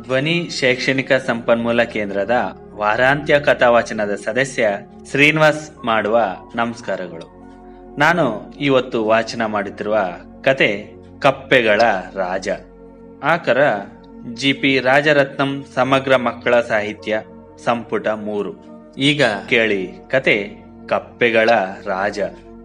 ಧ್ವನಿ ಶೈಕ್ಷಣಿಕ ಸಂಪನ್ಮೂಲ ಕೇಂದ್ರದ ವಾರಾಂತ್ಯ ಕಥಾವಾಚನದ ಸದಸ್ಯ ಶ್ರೀನಿವಾಸ್ ಮಾಡುವ ನಮಸ್ಕಾರಗಳು ನಾನು ಇವತ್ತು ವಾಚನ ಮಾಡುತ್ತಿರುವ ಕತೆ ಕಪ್ಪೆಗಳ ರಾಜ ಆಕರ ಜಿ ಪಿ ರಾಜರತ್ನಂ ಸಮಗ್ರ ಮಕ್ಕಳ ಸಾಹಿತ್ಯ ಸಂಪುಟ ಮೂರು ಈಗ ಕೇಳಿ ಕತೆ ಕಪ್ಪೆಗಳ ರಾಜ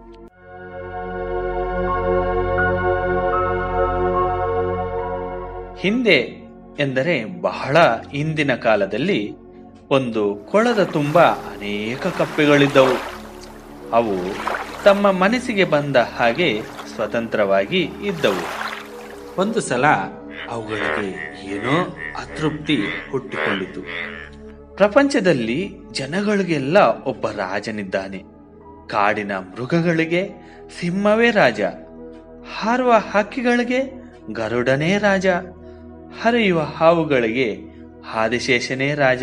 ಹಿಂದೆ ಎಂದರೆ ಬಹಳ ಹಿಂದಿನ ಕಾಲದಲ್ಲಿ ಒಂದು ಕೊಳದ ತುಂಬ ಅನೇಕ ಕಪ್ಪೆಗಳಿದ್ದವು ಅವು ತಮ್ಮ ಮನಸ್ಸಿಗೆ ಬಂದ ಹಾಗೆ ಸ್ವತಂತ್ರವಾಗಿ ಇದ್ದವು ಒಂದು ಸಲ ಅವುಗಳಿಗೆ ಏನೋ ಅತೃಪ್ತಿ ಹುಟ್ಟಿಕೊಂಡಿತು ಪ್ರಪಂಚದಲ್ಲಿ ಜನಗಳಿಗೆಲ್ಲ ಒಬ್ಬ ರಾಜನಿದ್ದಾನೆ ಕಾಡಿನ ಮೃಗಗಳಿಗೆ ಸಿಂಹವೇ ರಾಜ ಹಾರುವ ಹಕ್ಕಿಗಳಿಗೆ ಗರುಡನೇ ರಾಜ ಹರಿಯುವ ಹಾವುಗಳಿಗೆ ಆದಿಶೇಷನೇ ರಾಜ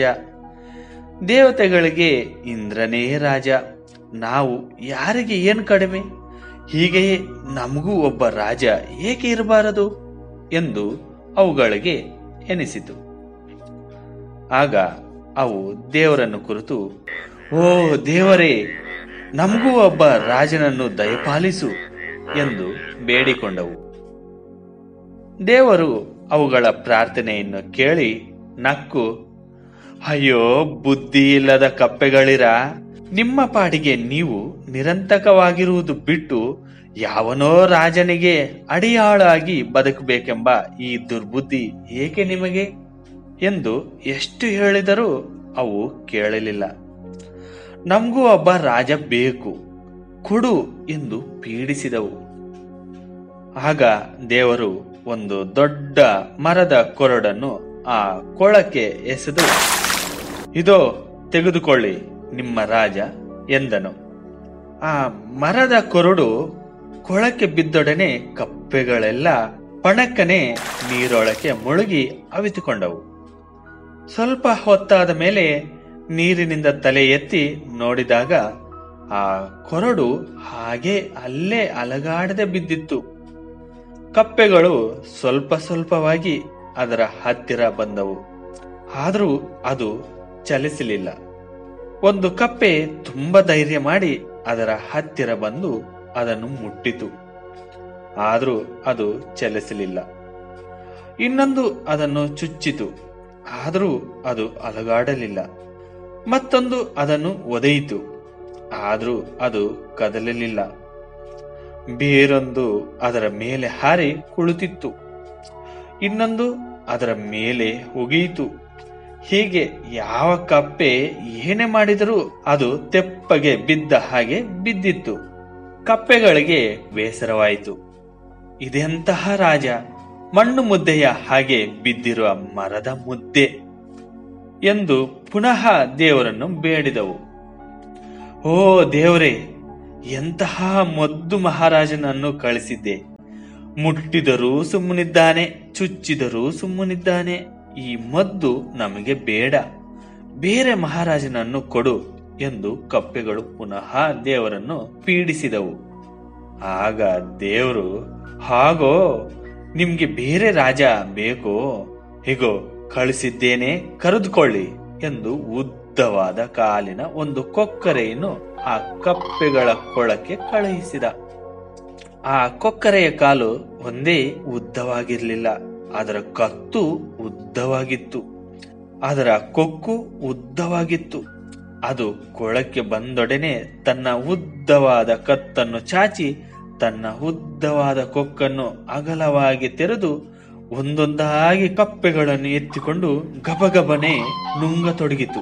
ದೇವತೆಗಳಿಗೆ ಇಂದ್ರನೇ ರಾಜ ನಾವು ಯಾರಿಗೆ ಏನು ಕಡಿಮೆ ಹೀಗೆಯೇ ನಮಗೂ ಒಬ್ಬ ರಾಜ ಏಕೆ ಇರಬಾರದು ಎಂದು ಅವುಗಳಿಗೆ ಎನಿಸಿತು ಆಗ ಅವು ದೇವರನ್ನು ಕುರಿತು ಓ ದೇವರೇ ನಮಗೂ ಒಬ್ಬ ರಾಜನನ್ನು ದಯಪಾಲಿಸು ಎಂದು ಬೇಡಿಕೊಂಡವು ದೇವರು ಅವುಗಳ ಪ್ರಾರ್ಥನೆಯನ್ನು ಕೇಳಿ ನಕ್ಕು ಅಯ್ಯೋ ಬುದ್ಧಿ ಇಲ್ಲದ ಕಪ್ಪೆಗಳಿರ ನಿಮ್ಮ ಪಾಡಿಗೆ ನೀವು ನಿರಂತಕವಾಗಿರುವುದು ಬಿಟ್ಟು ಯಾವನೋ ರಾಜನಿಗೆ ಅಡಿಯಾಳಾಗಿ ಬದುಕಬೇಕೆಂಬ ಈ ದುರ್ಬುದ್ಧಿ ಏಕೆ ನಿಮಗೆ ಎಂದು ಎಷ್ಟು ಹೇಳಿದರೂ ಅವು ಕೇಳಲಿಲ್ಲ ನಮಗೂ ಒಬ್ಬ ರಾಜ ಬೇಕು ಕೊಡು ಎಂದು ಪೀಡಿಸಿದವು ಆಗ ದೇವರು ಒಂದು ದೊಡ್ಡ ಮರದ ಕೊರಡನ್ನು ಆ ಕೊಳಕ್ಕೆ ಎಸೆದು ಇದೋ ತೆಗೆದುಕೊಳ್ಳಿ ನಿಮ್ಮ ರಾಜ ಎಂದನು ಆ ಮರದ ಕೊರಡು ಕೊಳಕ್ಕೆ ಬಿದ್ದೊಡನೆ ಕಪ್ಪೆಗಳೆಲ್ಲ ಪಣಕ್ಕನೆ ನೀರೊಳಕ್ಕೆ ಮುಳುಗಿ ಅವಿತುಕೊಂಡವು ಸ್ವಲ್ಪ ಹೊತ್ತಾದ ಮೇಲೆ ನೀರಿನಿಂದ ತಲೆ ಎತ್ತಿ ನೋಡಿದಾಗ ಆ ಕೊರಡು ಹಾಗೆ ಅಲ್ಲೇ ಅಲಗಾಡದೆ ಬಿದ್ದಿತ್ತು ಕಪ್ಪೆಗಳು ಸ್ವಲ್ಪ ಸ್ವಲ್ಪವಾಗಿ ಅದರ ಹತ್ತಿರ ಬಂದವು ಆದರೂ ಅದು ಚಲಿಸಲಿಲ್ಲ ಒಂದು ಕಪ್ಪೆ ತುಂಬ ಧೈರ್ಯ ಮಾಡಿ ಅದರ ಹತ್ತಿರ ಬಂದು ಅದನ್ನು ಮುಟ್ಟಿತು ಆದರೂ ಅದು ಚಲಿಸಲಿಲ್ಲ ಇನ್ನೊಂದು ಅದನ್ನು ಚುಚ್ಚಿತು ಆದರೂ ಅದು ಅಲಗಾಡಲಿಲ್ಲ ಮತ್ತೊಂದು ಅದನ್ನು ಒದೆಯಿತು ಆದರೂ ಅದು ಕದಲಲಿಲ್ಲ ಬೇರೊಂದು ಅದರ ಮೇಲೆ ಹಾರಿ ಕುಳಿತಿತ್ತು ಇನ್ನೊಂದು ಅದರ ಮೇಲೆ ಒಗೆಯಿತು ಹೀಗೆ ಯಾವ ಕಪ್ಪೆ ಏನೇ ಮಾಡಿದರೂ ಅದು ತೆಪ್ಪಗೆ ಬಿದ್ದ ಹಾಗೆ ಬಿದ್ದಿತ್ತು ಕಪ್ಪೆಗಳಿಗೆ ಬೇಸರವಾಯಿತು ಇದೆಂತಹ ರಾಜ ಮಣ್ಣು ಮುದ್ದೆಯ ಹಾಗೆ ಬಿದ್ದಿರುವ ಮರದ ಮುದ್ದೆ ಎಂದು ಪುನಃ ದೇವರನ್ನು ಬೇಡಿದವು ಓ ದೇವರೇ ಎಂತಹ ಮೊದ್ದು ಮಹಾರಾಜನನ್ನು ಕಳಿಸಿದ್ದೆ ಮುಟ್ಟಿದರೂ ಸುಮ್ಮನಿದ್ದಾನೆ ಚುಚ್ಚಿದರೂ ಸುಮ್ಮನಿದ್ದಾನೆ ಈ ಮದ್ದು ನಮಗೆ ಬೇಡ ಬೇರೆ ಮಹಾರಾಜನನ್ನು ಕೊಡು ಎಂದು ಕಪ್ಪೆಗಳು ಪುನಃ ದೇವರನ್ನು ಪೀಡಿಸಿದವು ಆಗ ದೇವರು ಹಾಗೋ ನಿಮ್ಗೆ ಬೇರೆ ರಾಜ ಬೇಕೋ ಹೀಗೋ ಕಳಿಸಿದ್ದೇನೆ ಕರೆದುಕೊಳ್ಳಿ ಎಂದು ಉದ್ದವಾದ ಕಾಲಿನ ಒಂದು ಕೊಕ್ಕರೆಯನ್ನು ಆ ಕಪ್ಪೆಗಳ ಕೊಳಕ್ಕೆ ಕಳುಹಿಸಿದ ಆ ಕೊಕ್ಕರೆಯ ಕಾಲು ಒಂದೇ ಉದ್ದವಾಗಿರಲಿಲ್ಲ ಅದರ ಕತ್ತು ಉದ್ದವಾಗಿತ್ತು ಅದರ ಕೊಕ್ಕು ಉದ್ದವಾಗಿತ್ತು ಅದು ಕೊಳಕ್ಕೆ ಬಂದೊಡನೆ ತನ್ನ ಉದ್ದವಾದ ಕತ್ತನ್ನು ಚಾಚಿ ತನ್ನ ಉದ್ದವಾದ ಕೊಕ್ಕನ್ನು ಅಗಲವಾಗಿ ತೆರೆದು ಒಂದೊಂದಾಗಿ ಕಪ್ಪೆಗಳನ್ನು ಎತ್ತಿಕೊಂಡು ಗಬಗಬನೆ ನುಂಗತೊಡಗಿತು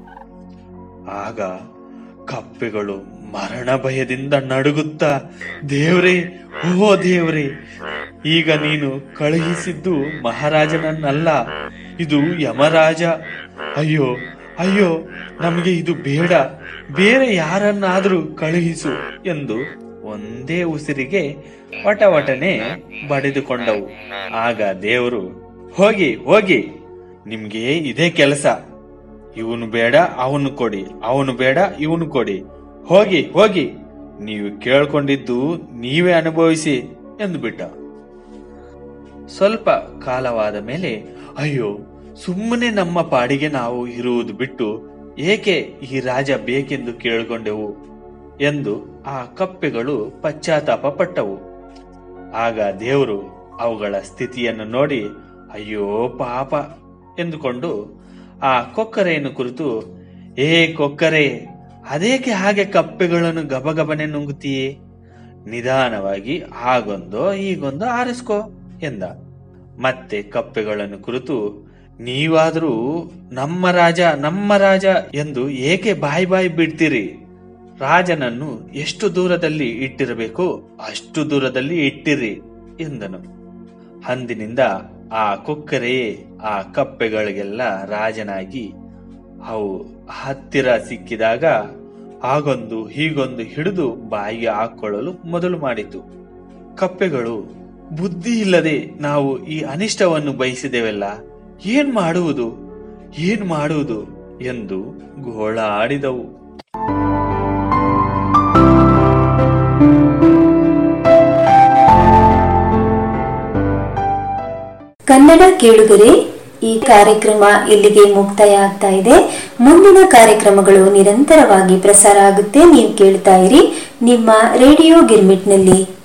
ಆಗ ಕಪ್ಪೆಗಳು ಮರಣ ಭಯದಿಂದ ನಡುಗುತ್ತಾ ದೇವ್ರೇ ಓ ದೇವ್ರೇ ಈಗ ನೀನು ಕಳುಹಿಸಿದ್ದು ಮಹಾರಾಜನನ್ನಲ್ಲ ಇದು ಯಮರಾಜ ಅಯ್ಯೋ ಅಯ್ಯೋ ನಮಗೆ ಇದು ಬೇಡ ಬೇರೆ ಯಾರನ್ನಾದರೂ ಕಳುಹಿಸು ಎಂದು ಒಂದೇ ಉಸಿರಿಗೆ ವಟವಟನೆ ಬಡಿದುಕೊಂಡವು ಆಗ ದೇವರು ಹೋಗಿ ಹೋಗಿ ನಿಮ್ಗೆ ಇದೇ ಕೆಲಸ ಇವನು ಬೇಡ ಅವನು ಕೊಡಿ ಅವನು ಬೇಡ ಇವನು ಕೊಡಿ ಹೋಗಿ ಹೋಗಿ ನೀವು ಕೇಳ್ಕೊಂಡಿದ್ದು ನೀವೇ ಅನುಭವಿಸಿ ಎಂದು ಬಿಟ್ಟ ಸ್ವಲ್ಪ ಕಾಲವಾದ ಮೇಲೆ ಅಯ್ಯೋ ಸುಮ್ಮನೆ ನಮ್ಮ ಪಾಡಿಗೆ ನಾವು ಇರುವುದು ಬಿಟ್ಟು ಏಕೆ ಈ ರಾಜ ಬೇಕೆಂದು ಕೇಳಿಕೊಂಡೆವು ಎಂದು ಆ ಕಪ್ಪೆಗಳು ಪಶ್ಚಾತ್ತಾಪ ಪಟ್ಟವು ಆಗ ದೇವರು ಅವುಗಳ ಸ್ಥಿತಿಯನ್ನು ನೋಡಿ ಅಯ್ಯೋ ಪಾಪ ಎಂದುಕೊಂಡು ಆ ಕೊಕ್ಕರೆಯನ್ನು ಕುರಿತು ಏ ಕೊಕ್ಕರೆ ಅದೇಕೆ ಹಾಗೆ ಕಪ್ಪೆಗಳನ್ನು ಗಬಗಬನೆ ನುಂಗುತ್ತೀಯೇ ನಿಧಾನವಾಗಿ ಹಾಗೊಂದೋ ಹೀಗೊಂದೋ ಆರಿಸ್ಕೋ ಎಂದ ಮತ್ತೆ ಕಪ್ಪೆಗಳನ್ನು ಕುರಿತು ನೀವಾದರೂ ನಮ್ಮ ರಾಜ ನಮ್ಮ ರಾಜ ಎಂದು ಏಕೆ ಬಾಯಿ ಬಾಯಿ ಬಿಡ್ತೀರಿ ರಾಜನನ್ನು ಎಷ್ಟು ದೂರದಲ್ಲಿ ಇಟ್ಟಿರಬೇಕೋ ಅಷ್ಟು ದೂರದಲ್ಲಿ ಇಟ್ಟಿರಿ ಎಂದನು ಅಂದಿನಿಂದ ಆ ಕೊಕ್ಕರೆಯೇ ಆ ಕಪ್ಪೆಗಳಿಗೆಲ್ಲ ರಾಜನಾಗಿ ಅವು ಹತ್ತಿರ ಸಿಕ್ಕಿದಾಗ ಆಗೊಂದು ಹೀಗೊಂದು ಹಿಡಿದು ಬಾಯಿಗೆ ಹಾಕೊಳ್ಳಲು ಮೊದಲು ಮಾಡಿತು ಕಪ್ಪೆಗಳು ಬುದ್ಧಿ ಇಲ್ಲದೆ ನಾವು ಈ ಅನಿಷ್ಟವನ್ನು ಬಯಸಿದೆವಲ್ಲ ಏನ್ ಮಾಡುವುದು ಏನ್ ಮಾಡುವುದು ಎಂದು ಗೋಳಾಡಿದವು ಕನ್ನಡ ಕೇಳುಗರೆ ಈ ಕಾರ್ಯಕ್ರಮ ಇಲ್ಲಿಗೆ ಮುಕ್ತಾಯ ಆಗ್ತಾ ಇದೆ ಮುಂದಿನ ಕಾರ್ಯಕ್ರಮಗಳು ನಿರಂತರವಾಗಿ ಪ್ರಸಾರ ಆಗುತ್ತೆ ನೀವು ಕೇಳ್ತಾ ಇರಿ ನಿಮ್ಮ ರೇಡಿಯೋ ಗಿರ್ಮಿಟ್ನಲ್ಲಿ